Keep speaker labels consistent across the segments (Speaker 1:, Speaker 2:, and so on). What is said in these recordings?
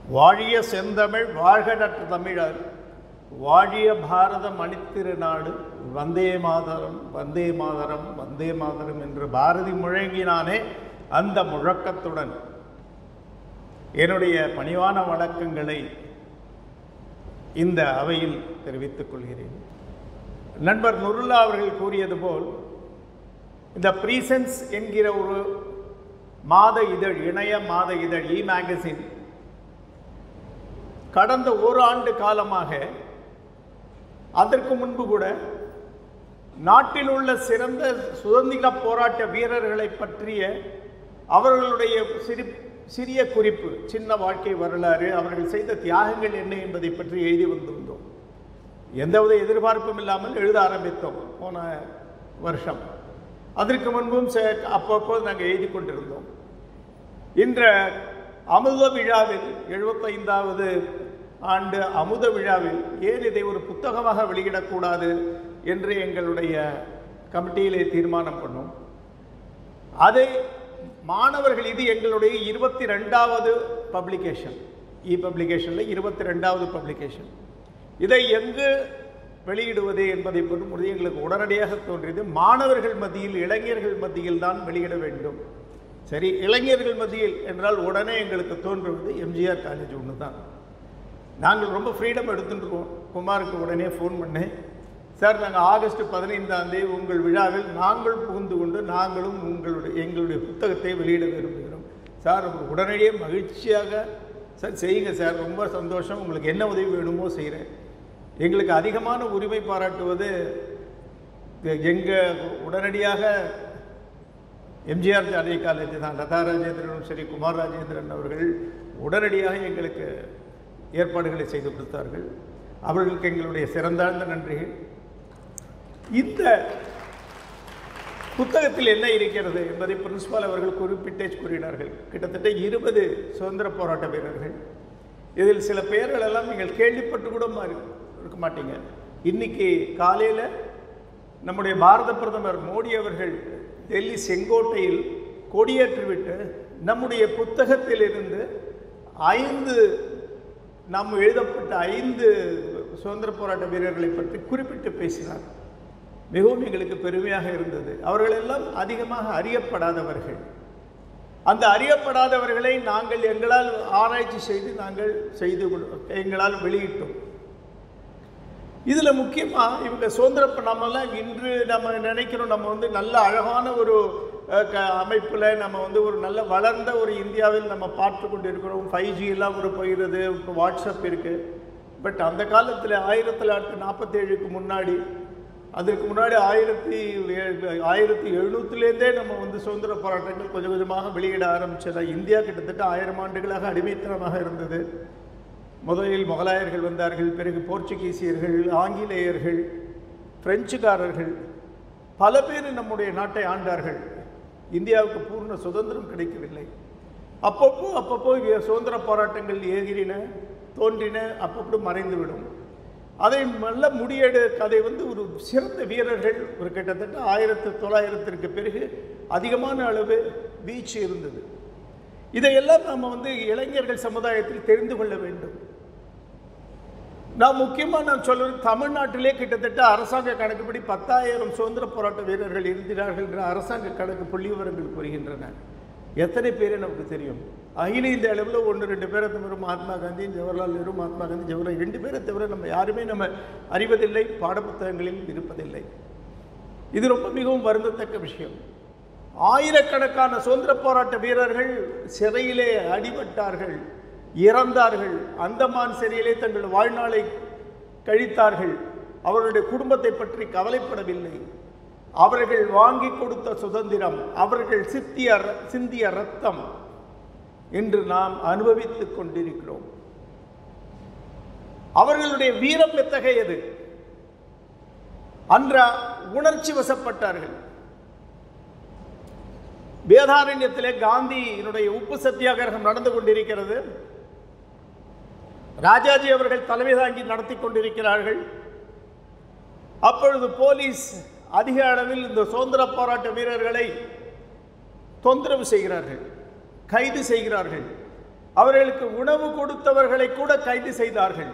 Speaker 1: வாழிய செந்தமிழ் வாழ்க நற்ற தமிழர் வாழிய பாரத மணித்திருநாடு வந்தே மாதரம் வந்தே மாதரம் வந்தே மாதரம் என்று பாரதி முழங்கினானே அந்த முழக்கத்துடன் என்னுடைய பணிவான வணக்கங்களை இந்த அவையில் தெரிவித்துக் கொள்கிறேன் நண்பர் நுருல்லா அவர்கள் கூறியது போல் இந்த ப்ரீசன்ஸ் என்கிற ஒரு மாத இதழ் இணைய மாத இதழ் இ மேகசின் கடந்த ஓராண்டு காலமாக அதற்கு முன்பு கூட நாட்டில் உள்ள சிறந்த சுதந்திர போராட்ட வீரர்களை பற்றிய அவர்களுடைய சிறு சிறிய குறிப்பு சின்ன வாழ்க்கை வரலாறு அவர்கள் செய்த தியாகங்கள் என்ன என்பதை பற்றி எழுதி வந்திருந்தோம் எந்தவித எதிர்பார்ப்பும் இல்லாமல் எழுத ஆரம்பித்தோம் போன வருஷம் அதற்கு முன்பும் ச- அப்பப்போது நாங்கள் எழுதி கொண்டிருந்தோம் இன்ற அமுத விழாவில் எழுபத்தைந்தாவது ஆண்டு அமுத விழாவில் ஏன் இதை ஒரு புத்தகமாக வெளியிடக்கூடாது என்று எங்களுடைய கமிட்டியிலே தீர்மானம் பண்ணோம் அதை மாணவர்கள் இது எங்களுடைய இருபத்தி ரெண்டாவது பப்ளிகேஷன் இ பப்ளிகேஷனில் இருபத்தி ரெண்டாவது பப்ளிகேஷன் இதை எங்கு வெளியிடுவது என்பதை பொறுத்து எங்களுக்கு உடனடியாக தோன்றியது மாணவர்கள் மத்தியில் இளைஞர்கள் மத்தியில் தான் வெளியிட வேண்டும் சரி இளைஞர்கள் மத்தியில் என்றால் உடனே எங்களுக்கு தோன்றுவது எம்ஜிஆர் காலேஜ் ஒன்று தான் நாங்கள் ரொம்ப ஃப்ரீடம் எடுத்துட்டு இருக்கோம் குமாருக்கு உடனே ஃபோன் பண்ணேன் சார் நாங்கள் ஆகஸ்ட் பதினைந்தாம் தேதி உங்கள் விழாவில் நாங்கள் புகுந்து கொண்டு நாங்களும் உங்களுடைய எங்களுடைய புத்தகத்தை வெளியிட விரும்புகிறோம் சார் உடனடியே மகிழ்ச்சியாக சார் செய்யுங்க சார் ரொம்ப சந்தோஷம் உங்களுக்கு என்ன உதவி வேணுமோ செய்கிறேன் எங்களுக்கு அதிகமான உரிமை பாராட்டுவது எங்கள் உடனடியாக எம்ஜிஆர் ஜானகி காலேஜ் தான் லதா ராஜேந்திரனும் சரி குமார் ராஜேந்திரன் அவர்கள் உடனடியாக எங்களுக்கு ஏற்பாடுகளை செய்து கொடுத்தார்கள் அவர்களுக்கு எங்களுடைய சிறந்தாழ்ந்த நன்றிகள் இந்த புத்தகத்தில் என்ன இருக்கிறது என்பதை பிரின்சிபால் அவர்கள் குறிப்பிட்டே கூறினார்கள் கிட்டத்தட்ட இருபது சுதந்திர போராட்ட வீரர்கள் இதில் சில பெயர்கள் எல்லாம் நீங்கள் கேள்விப்பட்டு கூட மாறி இருக்க மாட்டீங்க இன்னைக்கு காலையில் நம்முடைய பாரத பிரதமர் மோடி அவர்கள் டெல்லி செங்கோட்டையில் கொடியேற்றிவிட்டு நம்முடைய புத்தகத்திலிருந்து ஐந்து நாம் எழுதப்பட்ட ஐந்து சுதந்திர போராட்ட வீரர்களை பற்றி குறிப்பிட்டு பேசினார் மிகவும் எங்களுக்கு பெருமையாக இருந்தது அவர்களெல்லாம் அதிகமாக அறியப்படாதவர்கள் அந்த அறியப்படாதவர்களை நாங்கள் எங்களால் ஆராய்ச்சி செய்து நாங்கள் செய்து கொடு- எங்களால் வெளியிட்டோம் இதில் முக்கியமாக இவங்க சுதந்திர ப- நம்மலாம் இன்று நம்ம நினைக்கிறோம் நம்ம வந்து நல்ல அழகான ஒரு அஹ், க அமைப்பில் நம்ம வந்து ஒரு நல்ல வளர்ந்த ஒரு இந்தியாவில் நம்ம பார்த்து கொண்டு இருக்கிறோம் ஃபைவ் ஜி எல்லாம் ஒரு போயிடுது இப்போ வாட்ஸ்அப் இருக்குது பட் அந்த காலத்தில் ஆயிரத்தி தொள்ளாயிரத்தி நாற்பத்தேழுக்கு முன்னாடி அதற்கு முன்னாடி ஆயிரத்தி ஏ- ஆயிரத்தி எழுநூற்றுலேருந்தே நம்ம வந்து சுதந்திர போராட்டங்கள் கொஞ்சம் கொஞ்சமாக வெளியிட ஆரம்பிச்சது இந்தியா கிட்டத்தட்ட ஆயிரம் ஆண்டுகளாக அடிமைத்தனமாக இருந்தது முதலில் முகலாயர்கள் வந்தார்கள் பிறகு போர்ச்சுகீசியர்கள் ஆங்கிலேயர்கள் பிரெஞ்சுக்காரர்கள் பல பேர் நம்முடைய நாட்டை ஆண்டார்கள் இந்தியாவுக்கு பூர்ண சுதந்திரம் கிடைக்கவில்லை அப்பப்போ அப்பப்போ இங்க சுதந்திர போராட்டங்கள் ஏகிரின தோன்றின அப்பப்போ மறைந்துவிடும் அதை நல்ல முடியெடு கதை வந்து ஒரு சிறந்த வீரர்கள் ஒரு கிட்டத்தட்ட ஆயிரத்து தொள்ளாயிரத்திற்கு பிறகு அதிகமான அளவு வீச்சு இருந்தது இதையெல்லாம் நம்ம வந்து இளைஞர்கள் சமுதாயத்தில் தெரிந்து கொள்ள வேண்டும் நான் முக்கியமாக நான் சொல்றது தமிழ்நாட்டிலே கிட்டத்தட்ட அரசாங்க கணக்குப்படி பத்தாயிரம் சுதந்திர போராட்ட வீரர்கள் இருக்கிறார்கள் என்ற அரசாங்க கணக்கு புள்ளி விவரங்கள் கூறுகின்றன எத்தனை பேர் நமக்கு தெரியும் அகில இந்திய அளவில் ஒன்று ரெண்டு பேரை தவிர மகாத்மா காந்தி ஜவஹர்லால் நேரு மகாத்மா காந்தி ஜவஹர்லால் ரெண்டு பேரை தவிர நம்ம யாருமே நம்ம அறிவதில்லை பாடப்புத்தகங்களில் இருப்பதில்லை இது ரொம்ப மிகவும் வருந்தத்தக்க விஷயம் ஆயிரக்கணக்கான சுதந்திர போராட்ட வீரர்கள் சிறையிலே அடிபட்டார்கள் இறந்தார்கள் அந்தமான் சிறையிலே தங்கள் வாழ்நாளை கழித்தார்கள் அவர்களுடைய குடும்பத்தை பற்றி கவலைப்படவில்லை அவர்கள் வாங்கி கொடுத்த சுதந்திரம் அவர்கள் சித்திய ர- சிந்திய ரத்தம் இன்று நாம் அனுபவித்துக் கொண்டிருக்கிறோம் அவர்களுடைய வீரம் எத்தகையது அன்ற உணர்ச்சி வசப்பட்டார்கள் வேதாரண்யத்திலே காந்தியினுடைய உப்பு சத்தியாகிரகம் நடந்து கொண்டிருக்கிறது ராஜாஜி அவர்கள் தலைமை தாங்கி நடத்தி கொண்டிருக்கிறார்கள் அப்பொழுது போலீஸ் அதிக அளவில் இந்த சுதந்திர போராட்ட வீரர்களை தொந்தரவு செய்கிறார்கள் கைது செய்கிறார்கள் அவர்களுக்கு உணவு கொடுத்தவர்களை கூட கைது செய்தார்கள்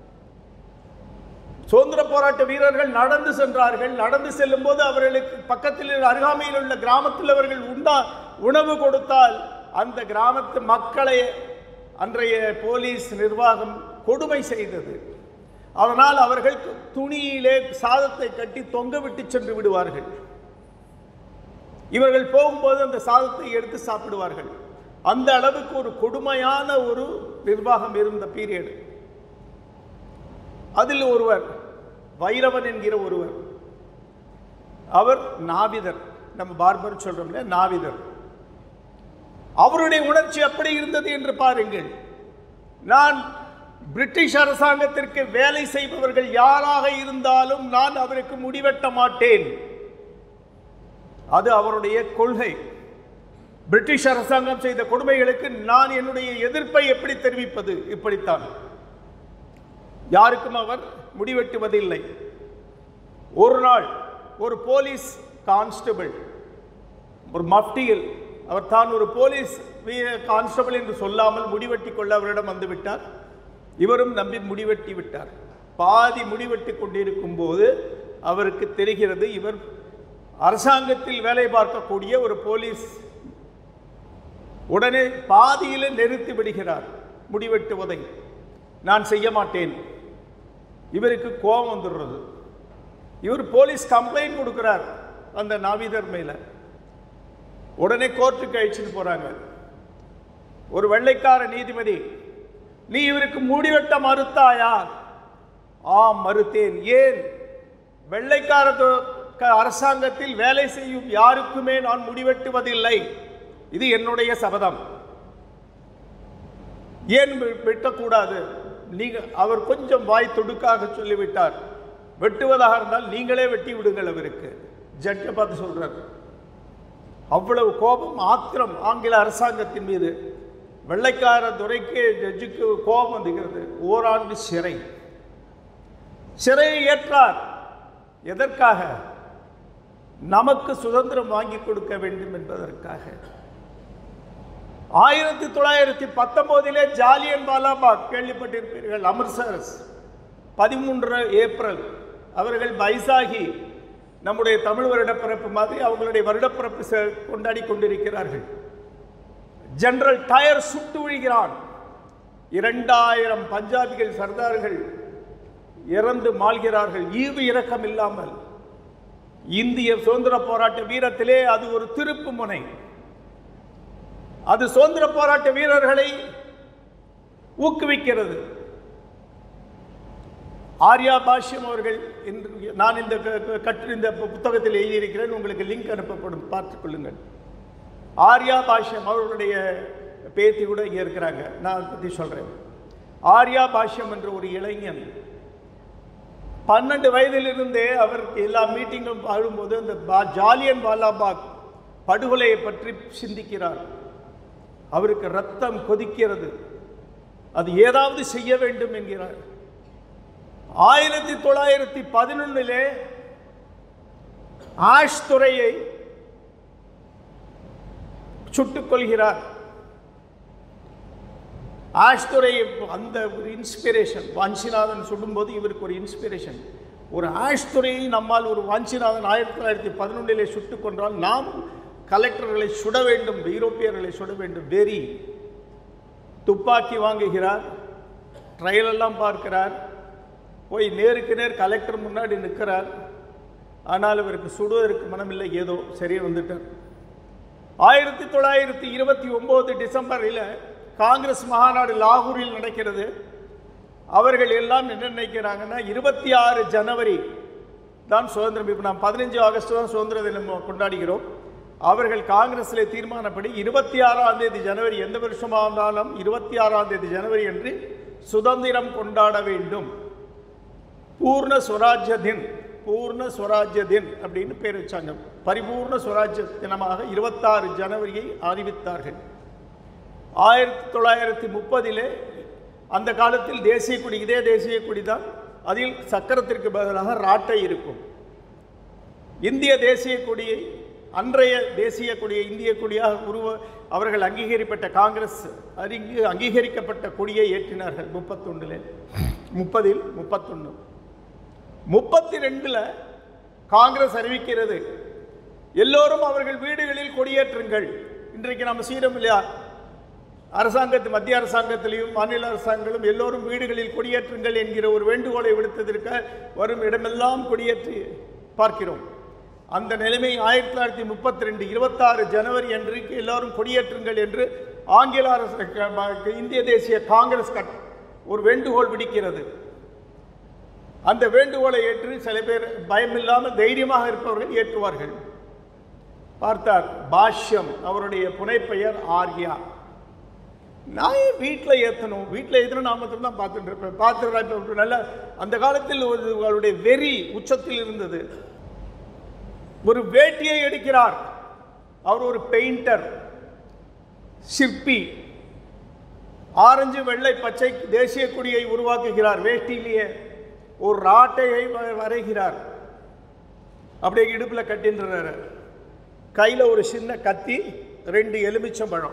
Speaker 1: சுதந்திர போராட்ட வீரர்கள் நடந்து சென்றார்கள் நடந்து செல்லும் போது அவர்களுக்கு பக்கத்தில் உள்ள அருகாமையில் உள்ள கிராமத்தில் அவர்கள் உண்டா உணவு கொடுத்தால் அந்த கிராமத்து மக்களை அன்றைய போலீஸ் நிர்வாகம் கொடுமை செய்தது அதனால் அவர்கள் துணியிலே சாதத்தை கட்டி தொங்க விட்டு சென்று விடுவார்கள் இவர்கள் போகும்போது அந்த சாதத்தை எடுத்து சாப்பிடுவார்கள் அந்த அளவுக்கு ஒரு கொடுமையான ஒரு நிர்வாகம் இருந்த பீரியட் அதில் ஒருவர் வைரவன் என்கிற ஒருவர் அவர் நாவிதர் நம்ம பார்பர் சொல்றோம்ல நாவிதர் அவருடைய உணர்ச்சி எப்படி இருந்தது என்று பாருங்கள் நான் பிரிட்டிஷ் அரசாங்கத்திற்கு வேலை செய்பவர்கள் யாராக இருந்தாலும் நான் அவருக்கு முடிவெட்ட மாட்டேன் அது அவருடைய கொள்கை பிரிட்டிஷ் அரசாங்கம் செய்த கொடுமைகளுக்கு நான் என்னுடைய எதிர்ப்பை எப்படி தெரிவிப்பது இப்படித்தான் யாருக்கும் அவர் முடிவெட்டுவதில்லை ஒரு நாள் ஒரு போலீஸ் கான்ஸ்டபிள் ஒரு மஃப்டியில் அவர் தான் ஒரு போலீஸ் வீ- கான்ஸ்டபிள் என்று சொல்லாமல் முடிவெட்டி கொள்ள அவரிடம் வந்து விட்டார் இவரும் நம்பி முடிவெட்டி விட்டார் பாதி முடிவெட்டி கொண்டிருக்கும் போது அவருக்கு தெரிகிறது இவர் அரசாங்கத்தில் வேலை பார்க்கக்கூடிய ஒரு போலீஸ் உடனே பாதியில் நிறுத்தி விடுகிறார் முடிவெட்டுவதை நான் செய்ய மாட்டேன் இவருக்கு கோபம் வந்துடுறது இவர் போலீஸ் கம்ப்ளைண்ட் கொடுக்கிறார் அந்த நாவிதர் மேல உடனே கோர்ட்டுக்கு அழிச்சிட்டு போறாங்க ஒரு வெள்ளைக்கார நீதிபதி நீ இவருக்கு முடிவெட்ட மறுத்தாயா ஆம் மறுத்தேன் ஏன் வெள்ளைக்கார தொ- க- அரசாங்கத்தில் வேலை செய்யும் யாருக்குமே நான் முடிவெட்டுவதில்லை இது என்னுடைய சபதம் ஏன் வெ- வெட்டக்கூடாது நீங்க அவர் கொஞ்சம் வாய் துடுக்காக சொல்லிவிட்டார் வெட்டுவதாக இருந்தால் நீங்களே வெட்டி விடுங்கள் அவருக்கு ஜட்ஜை பார்த்து சொல்றார் அவ்வளவு கோபம் ஆத்திரம் ஆங்கில அரசாங்கத்தின் மீது வெள்ளைக்கார துரைக்கு ஜட்ஜுக்கு கோபம் வந்துகிறது ஓராண்டு சிறை சிறையை ஏற்றார் எதற்காக நமக்கு சுதந்திரம் வாங்கி கொடுக்க வேண்டும் என்பதற்காக ஆயிரத்தி தொள்ளாயிரத்தி பத்தொன்பதிலே ஜாலியன் வாலாபாக் கேள்விப்பட்டிருப்பீர்கள் அமிர்தசரஸ் பதிமூன்று ஏப்ரல் அவர்கள் பைசாகி நம்முடைய தமிழ் வருடப்பிறப்பு மாதிரி அவங்களுடைய வருடப்பிறப்பு செ- கொண்டாடி கொண்டிருக்கிறார்கள் ஜெனரல் டயர் சுட்டு விழுகிறான் இரண்டாயிரம் பஞ்சாபிகள் சர்தார்கள் இறந்து மாள்கிறார்கள் ஈவு இரக்கம் இல்லாமல் இந்திய சுதந்திர போராட்ட வீரத்திலே அது ஒரு திருப்பு முனை அது சுதந்திர போராட்ட வீரர்களை ஊக்குவிக்கிறது ஆர்யா பாஷ்யம் அவர்கள் இன்று நான் இந்த க- க- கட்டு இந்த பு- புத்தகத்தில் எழுதியிருக்கிறேன் உங்களுக்கு லிங்க் அனுப்பப்படும் பார்த்துக் கொள்ளுங்கள் ஆர்யா பாஷ்யம் அவர்களுடைய பேத்தி கூட இங்கே இருக்கிறாங்க நான் அதை பற்றி சொல்கிறேன் ஆர்யா பாஷ்யம் என்ற ஒரு இளைஞன் பன்னெண்டு வயதிலிருந்தே அவருக்கு எல்லா மீட்டிங்கும் பாடும்போது அந்த பா- ஜாலியன் வாலாபாக் படுகொலையை பற்றி சிந்திக்கிறார் அவருக்கு ரத்தம் கொதிக்கிறது அது ஏதாவது செய்ய வேண்டும் என்கிறார் ஆயிரத்தி தொள்ளாயிரத்தி பதினொன்னிலே ஆஷ் துறையை சுட்டுக் கொள்கிறார் ஆஷ் துறை அந்த ஒரு இன்ஸ்பிரேஷன் வாஞ்சிநாதன் சுடும்போது இவருக்கு ஒரு இன்ஸ்பிரேஷன் ஒரு ஆஷ் துறையை நம்மால் ஒரு வாஞ்சிநாதன் ஆயிரத்தி தொள்ளாயிரத்தி பதினொன்றிலே சுட்டுக் கொன்றால் நாம் கலெக்டர்களை சுட வேண்டும் யூரோப்பியர்களை சுட வேண்டும் வெறி துப்பாக்கி வாங்குகிறார் ட்ரையல் எல்லாம் பார்க்கிறார் போய் நேருக்கு நேர் கலெக்டர் முன்னாடி நிற்கிறார் ஆனால் இவருக்கு சுடுவதற்கு மனமில்லை ஏதோ சரி வந்துட்டார் ஆயிரத்தி தொள்ளாயிரத்தி இருபத்தி ஒன்பது டிசம்பரில் காங்கிரஸ் மாநாடு லாகூரில் நடக்கிறது அவர்கள் எல்லாம் என்ன நினைக்கிறாங்கன்னா இருபத்தி ஆறு ஜனவரி தான் சுதந்திரம் இப்போ நாம் பதினஞ்சு ஆகஸ்ட் தான் சுதந்திர தினம் கொண்டாடுகிறோம் அவர்கள் காங்கிரஸில் தீர்மானப்படி இருபத்தி ஆறாம் தேதி ஜனவரி எந்த வருஷமாக இருந்தாலும் இருபத்தி ஆறாம் தேதி ஜனவரி என்று சுதந்திரம் கொண்டாட வேண்டும் பூர்ண ஸ்வராஜ்ய தின் பூர்ண ஸ்வராஜ்ய தின் அப்படின்னு பேர் வச்சாங்க பரிபூர்ண ஸ்வராஜ்ய தினமாக இருபத்தாறு ஜனவரியை அறிவித்தார்கள் ஆயிரத்தி தொள்ளாயிரத்தி முப்பதிலே அந்த காலத்தில் தேசிய கொடி இதே தேசிய கொடி தான் அதில் சக்கரத்திற்கு பதிலாக ராட்டை இருக்கும் இந்திய தேசிய கொடியை அன்றைய தேசிய கொடியை இந்திய கொடியாக உருவ அவர்கள் அங்கீகரிக்கப்பட்ட காங்கிரஸ் அறிங்கு அங்கீகரிக்கப்பட்ட கொடியை ஏற்றினார்கள் முப்பத்தொன்றில் முப்பதில் முப்பத்தொன்று முப்பத்தி ரெண்டில் காங்கிரஸ் அறிவிக்கிறது எல்லோரும் அவர்கள் வீடுகளில் கொடியேற்றுங்கள் இன்றைக்கு நம்ம செய்கிறோம் இல்லையா அரசாங்கத்து மத்திய அரசாங்கத்திலையும் மாநில அரசாங்கங்களும் எல்லோரும் வீடுகளில் கொடியேற்றுங்கள் என்கிற ஒரு வேண்டுகோளை விடுத்ததற்கு வரும் இடமெல்லாம் கொடியேற்றி பார்க்கிறோம் அந்த நிலைமை ஆயிரத்தி தொள்ளாயிரத்தி முப்பத்தி ரெண்டு இருபத்தாறு ஜனவரி அன்றைக்கு எல்லாரும் கொடியேற்றுங்கள் என்று ஆங்கில அரசு க- இந்திய தேசிய காங்கிரஸ் கட் ஒரு வேண்டுகோள் விடுக்கிறது அந்த வேண்டுகோளை ஏற்று சில பேர் பயமில்லாமல் தைரியமாக இருப்பவர்கள் ஏற்றுவார்கள் பார்த்தார் பாஷ்யம் அவருடைய புனைப்பெயர் ஆர்யா நான் ஏன் வீட்டில் ஏற்றணும் வீட்டில் ஏற்றணும் நான் மட்டும் தான் பார்த்துட்டு இருப்பேன் பார்த்துடுறேன் இப்போ நல்ல அந்த காலத்தில் ஒரு அவருடைய வெறி உச்சத்தில் இருந்தது ஒரு வேட்டியை எடுக்கிறார் அவர் ஒரு பெயிண்டர் சிற்பி ஆரஞ்சு வெள்ளை பச்சை தேசிய கொடியை உருவாக்குகிறார் வேட்டியிலேயே ஒரு ராட்டையை வ- வரைகிறார் அப்படியே இடுப்பில் கட்டின்றாரு கையில் ஒரு சின்ன கத்தி ரெண்டு எலுமிச்சம்பழம்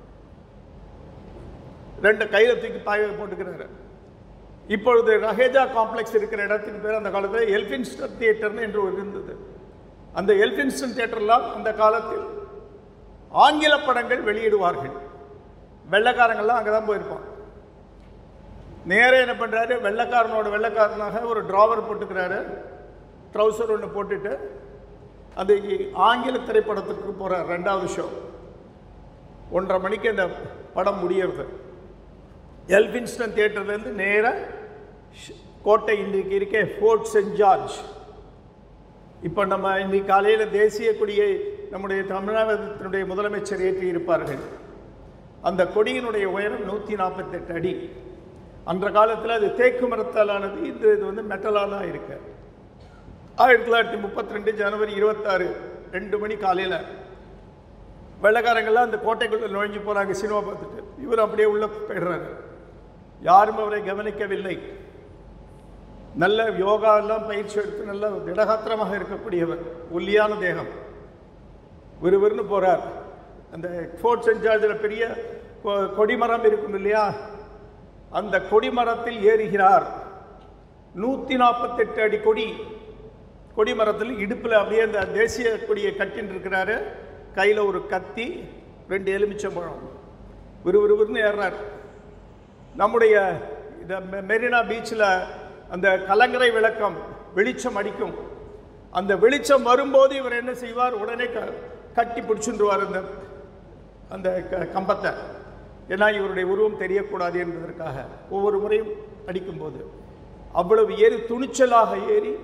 Speaker 1: ரெண்டு கையில் தூக்கி பாய போட்டுக்கிறாரு இப்பொழுது ரஹேஜா காம்ப்ளெக்ஸ் இருக்கிற இடத்துக்கு பேர் அந்த காலத்தில் எல்பின்ஸ்டன் தியேட்டர்னு என்று ஒரு இருந்தது அந்த எல்பின்ஸ்டன் தியேட்டர்லாம் அந்த காலத்தில் ஆங்கில படங்கள் வெளியிடுவார்கள் வெள்ளைக்காரங்கள்லாம் அங்கே தான் போயிருப்பான் நேரே என்ன பண்ணுறாரு வெள்ளைக்காரனோட வெள்ளைக்காரனாக ஒரு டிராவர் போட்டுக்கிறாரு ட்ரௌசர் ஒன்று போட்டுட்டு அது ஆங்கில திரைப்படத்துக்கு போகிறார் ரெண்டாவது ஷோ ஒன்றரை மணிக்கு அந்த படம் முடியறது எல்பின்ஸ்டன் தியேட்டர்லேருந்து நேராக கோட்டை இன்றைக்கு இருக்கே ஃபோர்ட் சென்ட் ஜார்ஜ் இப்போ நம்ம இன்னைக்கு காலையில் தேசிய கொடியை நம்முடைய தமிழகத்தினுடைய முதலமைச்சர் ஏற்றி இருப்பார்கள் அந்த கொடியினுடைய உயரம் நூற்றி நாற்பத்தெட்டு அடி அன்ற காலத்தில் அது தேக்கு மரத்தாலானது இது இது வந்து மெட்டலாலாம் இருக்கு ஆயிரத்தி தொள்ளாயிரத்தி முப்பத்தி ரெண்டு ஜனவரி இருபத்தாறு ரெண்டு மணி காலையில் வெள்ளைக்காரங்கள்லாம் அந்த கோட்டைக்குள்ளே நுழைஞ்சு போகிறாங்க சினிமா பார்த்துட்டு இவர் அப்படியே உள்ள போயிடுறாரு யாரும் அவரை கவனிக்கவில்லை நல்ல யோகா எல்லாம் பயிற்சி எடுத்து நல்ல திடகாத்திரமாக இருக்கக்கூடியவர் ஒல்லியான தேகம் விறுவிறுன்னு போகிறார் அந்த ஃபோர்ட் சென்ட் ஜார்ஜில் பெரிய கொ- கொடிமரம் இருக்கும் இல்லையா அந்த கொடிமரத்தில் ஏறுகிறார் நூற்றி நாற்பத்தெட்டு அடி கொடி கொடிமரத்தில் இடுப்பில் அப்படியே அந்த தேசிய கொடியை கட்டின்னு இருக்கிறாரு கையில் ஒரு கத்தி ரெண்டு எலுமிச்சம்பழம் விறுவிறுவிறுன்னு ஏறுறார் நம்முடைய இந்த மெ- மெரினா பீச்சில் அந்த கலங்கரை விளக்கம் வெளிச்சம் அடிக்கும் அந்த வெளிச்சம் வரும்போது இவர் என்ன செய்வார் உடனே க கட்டி பிடிச்சுருவார் அந்த அந்த க கம்பத்தை ஏன்னா இவருடைய உருவம் தெரியக்கூடாது என்பதற்காக ஒவ்வொரு முறையும் அடிக்கும்போது அவ்வளவு ஏறி துணிச்சலாக ஏறி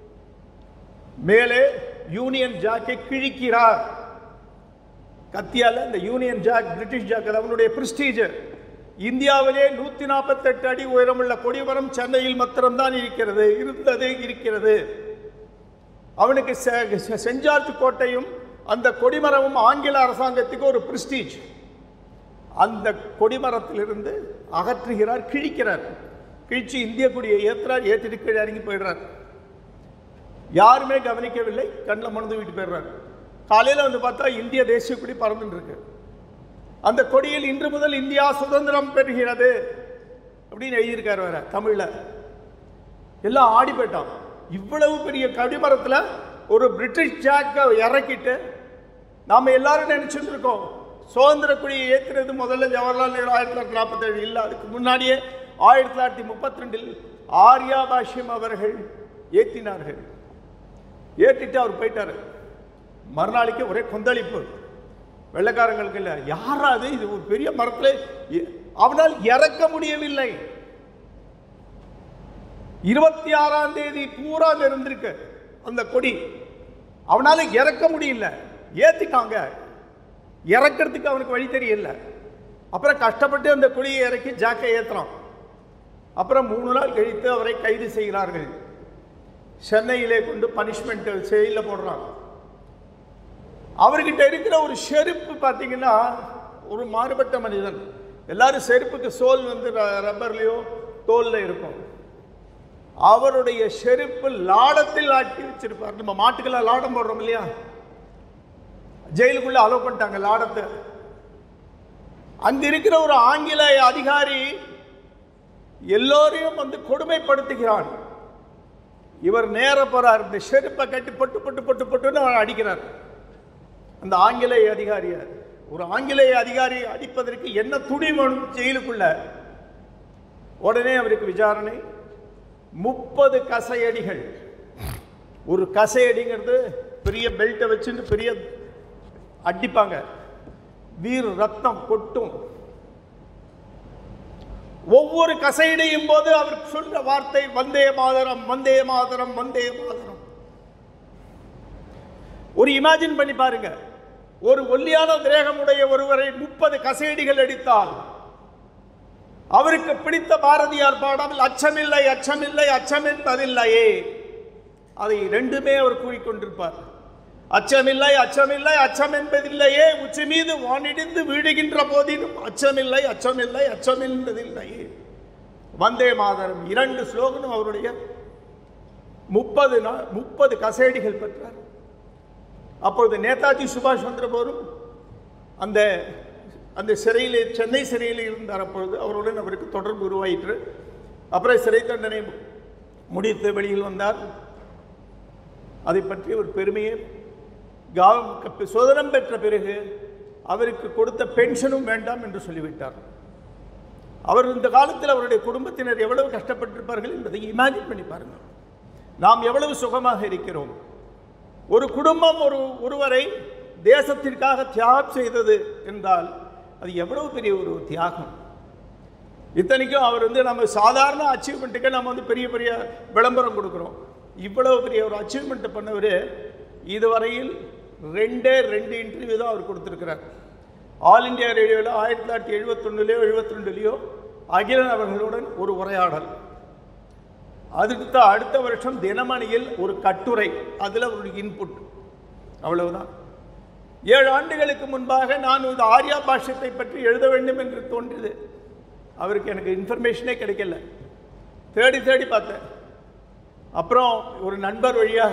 Speaker 1: மேலே யூனியன் ஜாக்கை கிழிக்கிறார் கத்தியால இந்த யூனியன் ஜாக் பிரிட்டிஷ் ஜாக் அது அவனுடைய பிரஸ்டீஜ் இந்தியாவிலே நூற்றி நாற்பத்தெட்டு அடி உயரமுள்ள கொடிமரம் சென்னையில் மாத்திரம்தான் இருக்கிறது இருந்தது இருக்கிறது அவனுக்கு செ- செ- சென்ட் ஜார்ஜ் கோட்டையும் அந்த கொடிமரமும் ஆங்கில அரசாங்கத்துக்கு ஒரு பிரஸ்டீஜ் அந்த கொடிமரத்திலிருந்து அகற்றுகிறார் கிழிக்கிறார் கிழிச்சு இந்திய கொடியை ஏத்துறார் ஏற்றிட்டு கீழே இறங்கி போயிடுறார் யாருமே கவனிக்கவில்லை கண்ணில் மணந்து வீட்டு போயிடுறாரு காலையில் வந்து பார்த்தா இந்திய தேசிய கொடி பறந்துட்டு இருக்கு அந்த கொடியில் இன்று முதல் இந்தியா சுதந்திரம் பெறுகிறது அப்படின்னு எழுதியிருக்காரு வேற தமிழில் எல்லாம் ஆடி போயிட்டான் இவ்வளவு பெரிய கடிமரத்தில் ஒரு பிரிட்டிஷ் ஜாக்கை இறக்கிட்டு நாம் எல்லாரும் நினைச்சிட்டு இருக்கோம் சுதந்திர கொடியை ஏற்றுறது முதல்ல ஜவஹர்லால் நேரு ஆயிரத்தி தொள்ளாயிரத்தி நாற்பத்தேழு இல்லை அதுக்கு முன்னாடியே ஆயிரத்தி தொள்ளாயிரத்தி முப்பத்தி ரெண்டில் ஆர்யா பாஷ்யம் அவர்கள் ஏற்றினார்கள் ஏற்றிட்டு அவர் போயிட்டாரு மறுநாளைக்கு ஒரே கொந்தளிப்பு வெள்ளைக்காரங்களுக்கு இல்லை யாரா அது இது ஒரு பெரிய மரத்தில் எ- அவனால் இறக்க முடியவில்லை இருபத்தி ஆறாம் தேதி பூரா அங்க இருந்திருக்கு அந்த கொடி அவனால இறக்க முடியல ஏத்திட்டாங்க இறக்கிறதுக்கு அவனுக்கு வழி தெரியல அப்புறம் கஷ்டப்பட்டு அந்த கொடியை இறக்கி ஜாக்கை ஏத்துறான் அப்புறம் மூணு நாள் கழித்து அவரை கைது செய்கிறார்கள் சென்னையிலே கொண்டு பனிஷ்மெண்ட் செயலில் போடுறான் அவர்கிட்ட இருக்கிற ஒரு செருப்பு பார்த்தீங்கன்னா ஒரு மாறுபட்ட மனிதன் எல்லாரும் செருப்புக்கு சோல் வந்து ர- ரப்பர்லயோ தோல்ல இருக்கும் அவருடைய செருப்பு லாடத்தில் ஆட்டி வச்சிருப்பார் நம்ம மாட்டுக்கெல்லாம் லாடம் போடுறோம் இல்லையா ஜெயிலுக்குள்ள அலோவ் பண்ணிட்டாங்க லாடத்தை அங்க இருக்கிற ஒரு ஆங்கில அதிகாரி எல்லோரையும் வந்து கொடுமைப்படுத்துகிறான் இவர் நேர போறார் இந்த செருப்பை கட்டி பொட்டு பொட்டு பொட்டு பொட்டுன்னு அவர் அடிக்கிறார் அந்த ஆங்கிலேய அதிகாரியார் ஒரு ஆங்கிலேய அதிகாரி அடிப்பதற்கு என்ன துணி வேணும் ஜெயிலுக்குள்ள உடனே அவருக்கு விசாரணை முப்பது கசையடிகள் ஒரு கசையடிங்கிறது பெரிய பெல்ட்டை வச்சுட்டு பெரிய அடிப்பாங்க வீர் ரத்தம் கொட்டும் ஒவ்வொரு கசையடையும் போது அவர் சொல்ற வார்த்தை வந்தே மாதரம் வந்தே மாதரம் வந்தே மாதரம் ஒரு இமேஜின் பண்ணி பாருங்க ஒரு ஒல்லியான திரேகமுடைய ஒருவரை முப்பது கசையடிகள் அடித்தால் அவருக்கு பிடித்த பாரதியார் பாடல் அச்சமில்லை அச்சமில்லை அச்சம் என்பதில்லையே அதை ரெண்டுமே அவர் கூறிக்கொண்டிருப்பார் அச்சமில்லை அச்சமில்லை அச்சம் என்பதில்லையே உச்சி மீது வானிடிந்து வீழுகின்ற போதிலும் அச்சமில்லை அச்சமில்லை அச்சம் என்பதில்லையே வந்தே மாதரம் இரண்டு ஸ்லோகனும் அவருடைய முப்பது நா- முப்பது கசேடிகள் பெற்றார் அப்பொழுது நேதாஜி சுபாஷ் சந்திர போரும் அந்த அந்த சிறையிலே சென்னை சிறையில் இருந்தார் அப்பொழுது அவருடன் அவருக்கு தொடர்பு உருவாயிற்று அப்புறம் சிறை தண்டனை முடித்து வெளியில் வந்தார் அதை பற்றி ஒரு பெருமையை காவம் கப்ப- சுதந்திரம் பெற்ற பிறகு அவருக்கு கொடுத்த பென்ஷனும் வேண்டாம் என்று சொல்லிவிட்டார் அவர் இந்த காலத்தில் அவருடைய குடும்பத்தினர் எவ்வளவு கஷ்டப்பட்டிருப்பார்கள் என்பதை இமேஜின் பண்ணி பாருங்கள் நாம் எவ்வளவு சுகமாக இருக்கிறோம் ஒரு குடும்பம் ஒரு ஒருவரை தேசத்திற்காக தியாகம் செய்தது என்றால் அது எவ்வளவு பெரிய ஒரு தியாகம் இத்தனைக்கும் அவர் வந்து நம்ம சாதாரண அச்சீவ்மெண்ட்டுக்கு நம்ம வந்து பெரிய பெரிய விளம்பரம் கொடுக்குறோம் இவ்வளவு பெரிய ஒரு அச்சீவ்மெண்ட் பண்ணவர் இதுவரையில் ரெண்டே ரெண்டு இன்டர்வியூ தான் அவர் கொடுத்துருக்கிறார் ஆல் இந்தியா ரேடியோவில் ஆயிரத்தி தொள்ளாயிரத்தி எழுபத்தொன்னுலையோ எழுபத்தி அகிலன் அவர்களுடன் ஒரு உரையாடல் அடுத்த அடுத்த வருஷம் தினமணியில் ஒரு கட்டுரை அதில் ஒரு இன்புட் அவ்வளவுதான் ஏழு ஆண்டுகளுக்கு முன்பாக நான் இந்த ஆர்யா பாஷ்யத்தை பற்றி எழுத வேண்டும் என்று தோன்றியது அவருக்கு எனக்கு இன்ஃபர்மேஷனே கிடைக்கல தேடி தேடி பார்த்தேன் அப்புறம் ஒரு நண்பர் வழியாக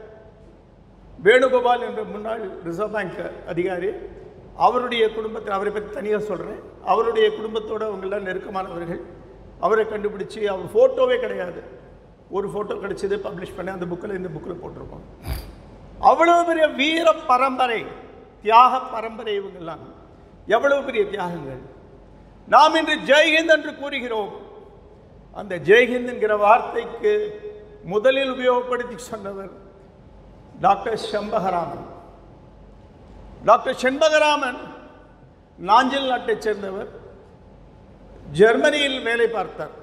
Speaker 1: வேணுகோபால் என்ற முன்னாள் ரிசர்வ் பேங்க் அதிகாரி அவருடைய குடும்பத்தை அவரை பற்றி தனியாக சொல்கிறேன் அவருடைய குடும்பத்தோடு அவங்களாம் நெருக்கமானவர்கள் அவரை கண்டுபிடிச்சி அவர் ஃபோட்டோவே கிடையாது ஒரு ஃபோட்டோ கிடைச்சது பப்ளிஷ் பண்ணி அந்த புக்கில் இந்த புக்கில் போட்டிருக்கோம் அவ்வளவு பெரிய வீர பரம்பரை தியாக பரம்பரை இவங்கெல்லாம் எவ்வளவு பெரிய தியாகங்கள் நாம் இன்று ஜெய்ஹிந்த் என்று கூறுகிறோம் அந்த ஜெய்ஹிந்த் என்கிற வார்த்தைக்கு முதலில் உபயோகப்படுத்தி சொன்னவர் டாக்டர் செம்பகராமன் டாக்டர் செண்பகராமன் நாஞ்சில் நாட்டைச் சேர்ந்தவர் ஜெர்மனியில் வேலை பார்த்தார்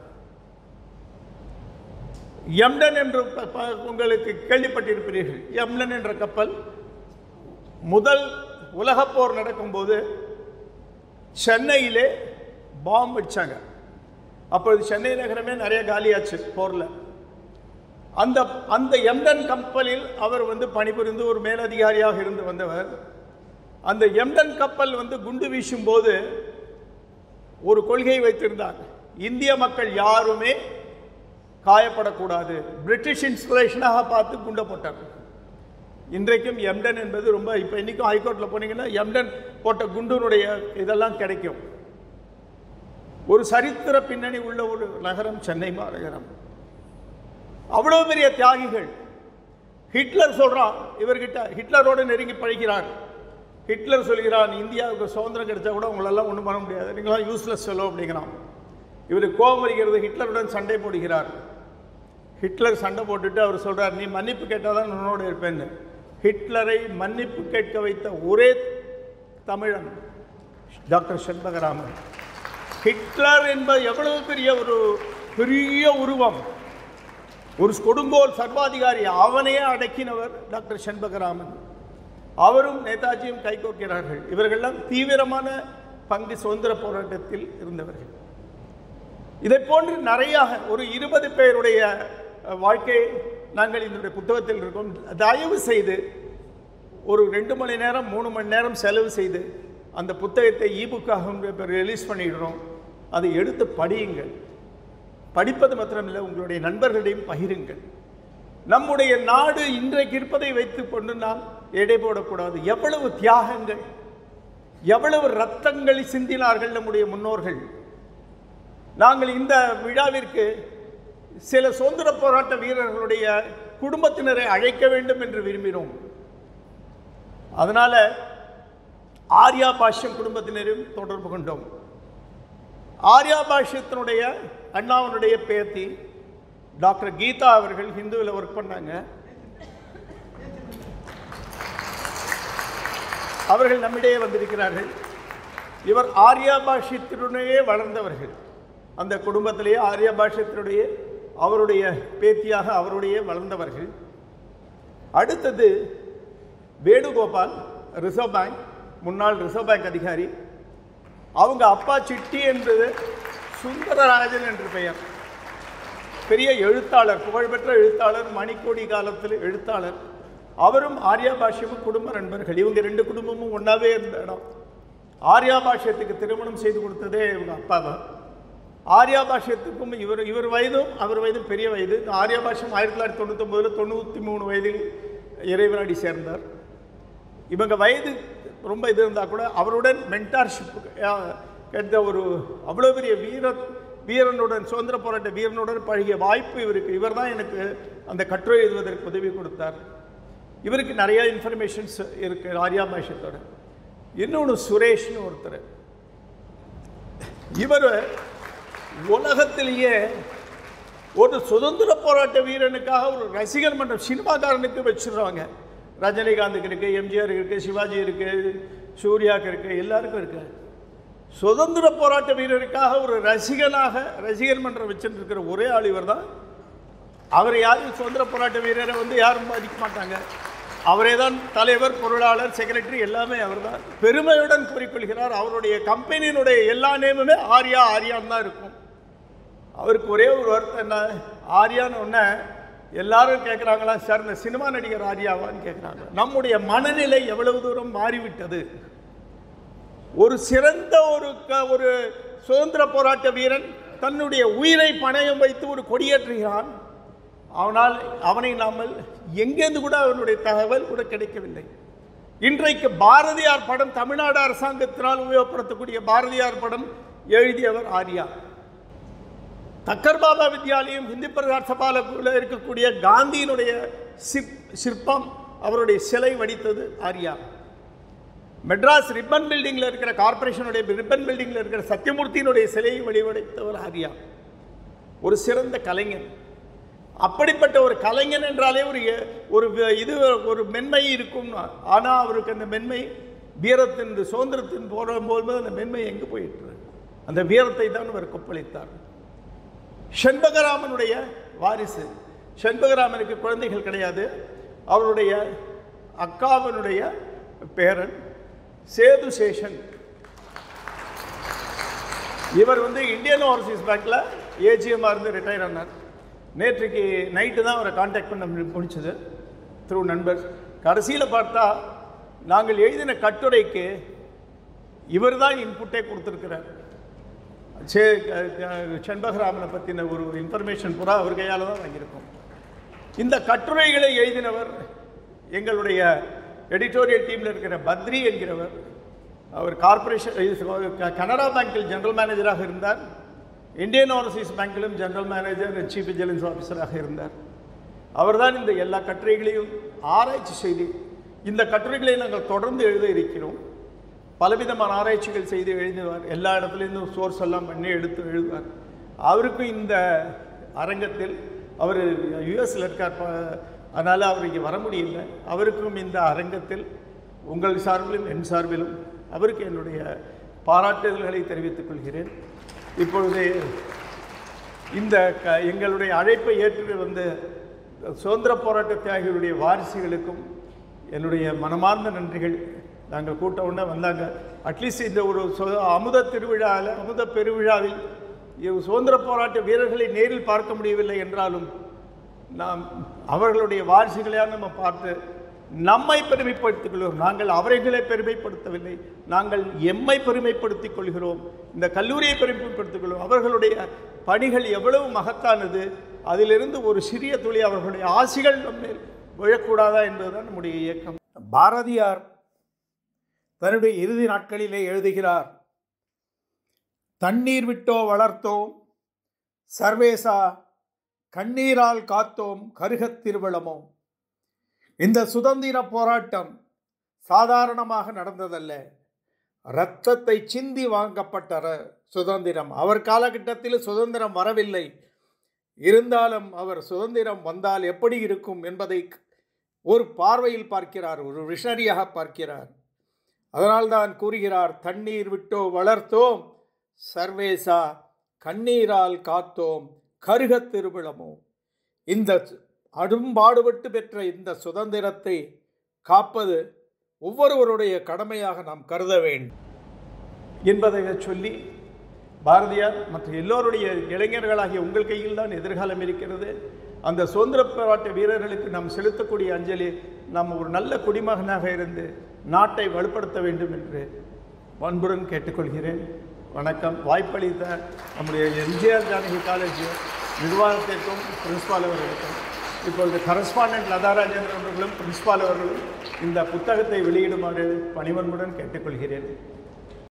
Speaker 1: எம்டன் என்று ப- ப- உங்களுக்கு கேள்விப்பட்டிருப்பீர்கள் எம்டன் என்ற கப்பல் முதல் உலகப் போர் நடக்கும்போது சென்னையிலே பாம்பு வச்சாங்க அப்பொழுது சென்னை நகரமே நிறைய காலியாச்சு போரில் அந்த அந்த எம்டன் கப்பலில் அவர் வந்து பணிபுரிந்து ஒரு மேலதிகாரியாக இருந்து வந்தவர் அந்த எம்டன் கப்பல் வந்து குண்டு வீசும்போது ஒரு கொள்கை வைத்திருந்தார் இந்திய மக்கள் யாருமே காயப்படக்கூடாது பிரிட்டிஷ் இன்ஸ்பிரேஷனாக பார்த்து குண்டை போட்டார் இன்றைக்கும் எம்டன் என்பது ரொம்ப இப்போ இன்றைக்கும் ஹைகோர்ட்டில் போனீங்கன்னா எம்டன் போட்ட குண்டுனுடைய இதெல்லாம் கிடைக்கும் ஒரு சரித்திர பின்னணி உள்ள ஒரு நகரம் சென்னை மாநகரம் அவ்வளவு பெரிய தியாகிகள் ஹிட்லர் சொல்றான் இவர்கிட்ட ஹிட்லரோடு நெருங்கி பழகிறார் ஹிட்லர் சொல்கிறான் இந்தியாவுக்கு சுதந்திரம் கிடைச்சா கூட உங்களெல்லாம் ஒன்றும் பண்ண முடியாது நீங்களாம் யூஸ்லெஸ் செலோ அப்படிங்கிறான் இவருக்கு கோபம் வருகிறது ஹிட்லருடன் சண்டை போடுகிறார் ஹிட்லர் சண்டை போட்டுட்டு அவர் சொல்றார் நீ மன்னிப்பு கேட்டால் தான் உன்னோடு இருப்பேன்னு ஹிட்லரை மன்னிப்பு கேட்க வைத்த ஒரே தமிழன் டாக்டர் செண்பகராமன் ஹிட்லர் என்பது எவ்வளவு பெரிய ஒரு பெரிய உருவம் ஒரு கொடுங்கோல் சர்வாதிகாரி அவனையே அடக்கினவர் டாக்டர் செண்பகராமன் அவரும் நேதாஜியும் கைகோக்கிறார்கள் இவர்களெல்லாம் தீவிரமான பங்கு சுதந்திர போராட்டத்தில் இருந்தவர்கள் இதை போன்று நிறைய ஒரு இருபது பேருடைய அஹ், வாழ்க்கை நாங்கள் இதனுடைய புத்தகத்தில் இருக்கோம் தயவு செய்து ஒரு ரெண்டு மணி நேரம் மூணு மணி நேரம் செலவு செய்து அந்த புத்தகத்தை இபுக்காக ரிலீஸ் பண்ணிடுறோம் அதை எடுத்து படியுங்கள் படிப்பது மாத்திரமில்லை உங்களுடைய நண்பர்களிடையும் பகிருங்கள் நம்முடைய நாடு இன்றைக்கு இருப்பதை வைத்துக்கொண்டு நாம் எடை போடக்கூடாது எவ்வளவு தியாகங்கள் எவ்வளவு ரத்தங்களை சிந்தினார்கள் நம்முடைய முன்னோர்கள் நாங்கள் இந்த விழாவிற்கு சில சுதந்திர போராட்ட வீரர்களுடைய குடும்பத்தினரை அழைக்க வேண்டும் என்று விரும்பினோம் அதனால ஆர்யா பாஷ்யம் குடும்பத்தினரும் தொடர்பு கொண்டோம் ஆர்யா பாஷ்யத்தினுடைய அண்ணாவனுடைய பேத்தி டாக்டர் கீதா அவர்கள் ஹிந்துவில் ஒர்க் பண்ணாங்க அவர்கள் நம்மிடையே வந்திருக்கிறார்கள் இவர் ஆர்யா பாஷ்யத்தினுடைய வளர்ந்தவர்கள் அந்த குடும்பத்திலேயே ஆர்யா பாஷ்யத்தினுடைய அவருடைய பேத்தியாக அவருடைய வளர்ந்தவர்கள் அடுத்தது வேணுகோபால் ரிசர்வ் பேங்க் முன்னாள் ரிசர்வ் பேங்க் அதிகாரி அவங்க அப்பா சிட்டி என்பது சுந்தரராஜன் என்று பெயர் பெரிய எழுத்தாளர் புகழ்பெற்ற எழுத்தாளர் மணிக்கோடி காலத்தில் எழுத்தாளர் அவரும் ஆர்யா பாஷ்யமும் குடும்ப நண்பர்கள் இவங்க ரெண்டு குடும்பமும் ஒன்றாவே இருந்த இடம் ஆர்யா பாஷ்யத்துக்கு திருமணம் செய்து கொடுத்ததே இவங்க அப்பா தான் ஆர்யா பாஷ்யத்துக்கும் இவர் இவர் வயதும் அவர் வயதும் பெரிய வயது ஆர்யா பாஷ்யம் ஆயிரத்தி தொள்ளாயிரத்தி தொண்ணூத்தொம்பதில் தொண்ணூற்றி மூணு வயதில் இறைவனாடி சேர்ந்தார் இவங்க வயது ரொம்ப இது இருந்தால் கூட அவருடன் மென்டார்ஷிப் கிடைத்த ஒரு அவ்வளோ பெரிய வீர வீரனுடன் சுதந்திர போராட்ட வீரனுடன் பழகிய வாய்ப்பு இவருக்கு இவர் தான் எனக்கு அந்த கட்டுரை எழுதுவதற்கு உதவி கொடுத்தார் இவருக்கு நிறைய இன்ஃபர்மேஷன்ஸ் இருக்கு ஆர்யா பாஷ்யத்தோட இன்னொன்று சுரேஷ்னு ஒருத்தர் இவர் உலகத்திலேயே ஒரு சுதந்திர போராட்ட வீரனுக்காக ஒரு ரசிகர் மன்றம் சினிமாக்காரனுக்கு வச்சிடுறாங்க ரஜினிகாந்துக்கு இருக்கு எம்ஜிஆர் இருக்கு சிவாஜி இருக்கு சூர்யாவுக்கு இருக்கு எல்லாருக்கும் இருக்கு சுதந்திர போராட்ட வீரருக்காக ஒரு ரசிகனாக ரசிகர் மன்றம் வச்சுட்டு இருக்கிற ஒரே ஆள் இவர் தான் அவர் யாரும் சுதந்திர போராட்ட வீரரை வந்து யாரும் மதிக்க மாட்டாங்க அவரே தான் தலைவர் பொருளாளர் செக்ரட்டரி எல்லாமே அவர் தான் பெருமையுடன் கூறிக்கொள்கிறார் அவருடைய கம்பெனியினுடைய எல்லா நேமுமே ஆர்யா ஆர்யான்னு தான் இருக்கும் அவருக்கு ஒரே ஒரு வருத்தம் என்ன ஆர்யான்னு ஒன்று எல்லாரும் கேட்குறாங்களா சார் இந்த சினிமா நடிகர் ஆர்யாவான்னு கேட்குறாங்க நம்முடைய மனநிலை எவ்வளவு தூரம் மாறிவிட்டது ஒரு சிறந்த ஒரு க- ஒரு சுதந்திர போராட்ட வீரன் தன்னுடைய உயிரை பணயம் வைத்து ஒரு கொடியேற்றுகிறான் அவனால் அவனை நாமல் எங்கேருந்து கூட அவனுடைய தகவல் கூட கிடைக்கவில்லை இன்றைக்கு பாரதியார் படம் தமிழ்நாடு அரசாங்கத்தினால் உபயோகப்படுத்தக்கூடிய பாரதியார் படம் எழுதியவர் ஆர்யா தக்கர் பாபா வித்யாலயம் ஹிந்தி பிரகார் சபாலுக்குள்ள இருக்கக்கூடிய காந்தியினுடைய சிப் சிற்பம் அவருடைய சிலை வடித்தது ஆர்யா மெட்ராஸ் ரிப்பன் பில்டிங்கில் இருக்கிற கார்ப்பரேஷனுடைய ரிப்பன் பில்டிங்கில் இருக்கிற சத்யமூர்த்தியினுடைய சிலையை வடிவடைத்தவர் ஆர்யா ஒரு சிறந்த கலைஞன் அப்படிப்பட்ட ஒரு கலைஞன் என்றாலே ஒரு எ- ஒரு வ- இது ஒரு மென்மை இருக்கும் ஆனால் அவருக்கு அந்த மென்மை வீரத்தின் இந்த சுதந்திரத்தின் போடும்போது அந்த மென்மை எங்கே போயிட்டு அந்த வீரத்தை தான் அவர் கொப்பளித்தார் செண்பகராமனுடைய வாரிசு செண்பகராமனுக்கு குழந்தைகள் கிடையாது அவருடைய அக்காவனுடைய பேரன் சேது சேஷன் இவர் வந்து இந்தியன் ஓவர்சீஸ் பேங்க்கில் ஏஜிஎம்மாக இருந்து ரிட்டையர் ஆனார் நேற்றுக்கு நைட்டு தான் அவரை காண்டாக்ட் பண்ண மு- முடிச்சது த்ரூ நண்பர் கடைசியில் பார்த்தா நாங்கள் எழுதின கட்டுரைக்கு இவர் தான் இன்புட்டே கொடுத்துருக்கிறார் சே க- க- செண்பகராமனை பற்றின ஒரு இன்ஃபர்மேஷன் பூரா அவர் கையால் தான் வாங்கியிருக்கோம் இந்த கட்டுரைகளை எழுதினவர் எங்களுடைய எடிட்டோரியல் டீமில் இருக்கிற பத்ரி என்கிறவர் அவர் கார்ப்பரேஷன் இது க- கனரா பேங்கில் ஜெனரல் மேனேஜராக இருந்தார் இந்தியன் ஓவர்சீஸ் பேங்கிலும் ஜெனரல் மேனேஜர் சீஃப் விஜிலன்ஸ் ஆஃபீஸராக இருந்தார் அவர்தான் இந்த எல்லா கட்டுரைகளையும் ஆராய்ச்சி செய்து இந்த கட்டுரைகளை நாங்கள் தொடர்ந்து எழுத இருக்கிறோம் பலவிதமான ஆராய்ச்சிகள் செய்து எழுதுவார் எல்லா இடத்துலேருந்தும் சோர்ஸ் எல்லாம் பண்ணி எடுத்து எழுதுவார் அவருக்கும் இந்த அரங்கத்தில் அவர் யுஎஸ்ல இருக்கார் ப- அதனால் அவர் இங்கே வர முடியல அவருக்கும் இந்த அரங்கத்தில் உங்கள் சார்பிலும் என் சார்பிலும் அவருக்கு என்னுடைய பாராட்டுதல்களை தெரிவித்துக் கொள்கிறேன் இப்பொழுது இந்த க எங்களுடைய அழைப்பை ஏற்று வந்த சுதந்திர போராட்ட தியாகிகளுடைய வாரிசுகளுக்கும் என்னுடைய மனமார்ந்த நன்றிகள் நாங்கள் கூட்ட உடனே வந்தாங்க அட்லீஸ்ட் இந்த ஒரு சு- அமுத திருவிழாவில் அமுத பெருவிழாவில் இவ் சுதந்திர போராட்ட வீரர்களை நேரில் பார்க்க முடியவில்லை என்றாலும் நாம் அவர்களுடைய வாரிசுகளையாக நம்ம பார்த்து நம்மை பெருமைப்படுத்திக் கொள்கிறோம் நாங்கள் அவர்களை பெருமைப்படுத்தவில்லை நாங்கள் எம்மை பெருமைப்படுத்திக் கொள்கிறோம் இந்த கல்லூரியை பெருமைப்படுத்திக் கொள்கிறோம் அவர்களுடைய பணிகள் எவ்வளவு மகத்தானது அதிலிருந்து ஒரு சிறிய துளி அவர்களுடைய ஆசிகள் நம்மேல் விழக்கூடாதா என்பதுதான் நம்முடைய இயக்கம் பாரதியார் தன்னுடைய இறுதி நாட்களிலே எழுதுகிறார் தண்ணீர் விட்டோ வளர்த்தோம் சர்வேசா கண்ணீரால் காத்தோம் கருகத் திருவிழமோ இந்த சுதந்திர போராட்டம் சாதாரணமாக நடந்ததல்ல இரத்தத்தை சிந்தி வாங்கப்பட்ட ர- சுதந்திரம் அவர் காலகட்டத்தில் சுதந்திரம் வரவில்லை இருந்தாலும் அவர் சுதந்திரம் வந்தால் எப்படி இருக்கும் என்பதை ஒரு பார்வையில் பார்க்கிறார் ஒரு விஷனரியாக பார்க்கிறார் அதனால்தான் கூறுகிறார் தண்ணீர் விட்டோ வளர்த்தோம் சர்வேசா கண்ணீரால் காத்தோம் கருகத் திருவிழமோ இந்த அடும்பாடுபட்டு பெற்ற இந்த சுதந்திரத்தை காப்பது ஒவ்வொருவருடைய கடமையாக நாம் கருத வேண்டும் என்பதை சொல்லி பாரதியார் மற்ற எல்லோருடைய இளைஞர்களாகிய உங்கள் கையில் தான் எதிர்காலம் இருக்கிறது அந்த சுதந்திர போராட்ட வீரர்களுக்கு நாம் செலுத்தக்கூடிய அஞ்சலி நாம் ஒரு நல்ல குடிமகனாக இருந்து நாட்டை வலுப்படுத்த வேண்டும் என்று அன்புடன் கேட்டுக்கொள்கிறேன் வணக்கம் வாய்ப்பளித்த நம்முடைய எம்ஜிஆர் ஜானகி காலேஜ் நிர்வாகத்திற்கும் பிரின்ஸ்பால் அவர்களுக்கும் இப்பொழுது கரஸ்பாண்டன்ட் லதா ராஜேந்திரன் அவர்களும் பிரின்ஸ்பால் அவர்களும் இந்த புத்தகத்தை வெளியிடுமாறு பணிவன்புடன் கேட்டுக்கொள்கிறேன்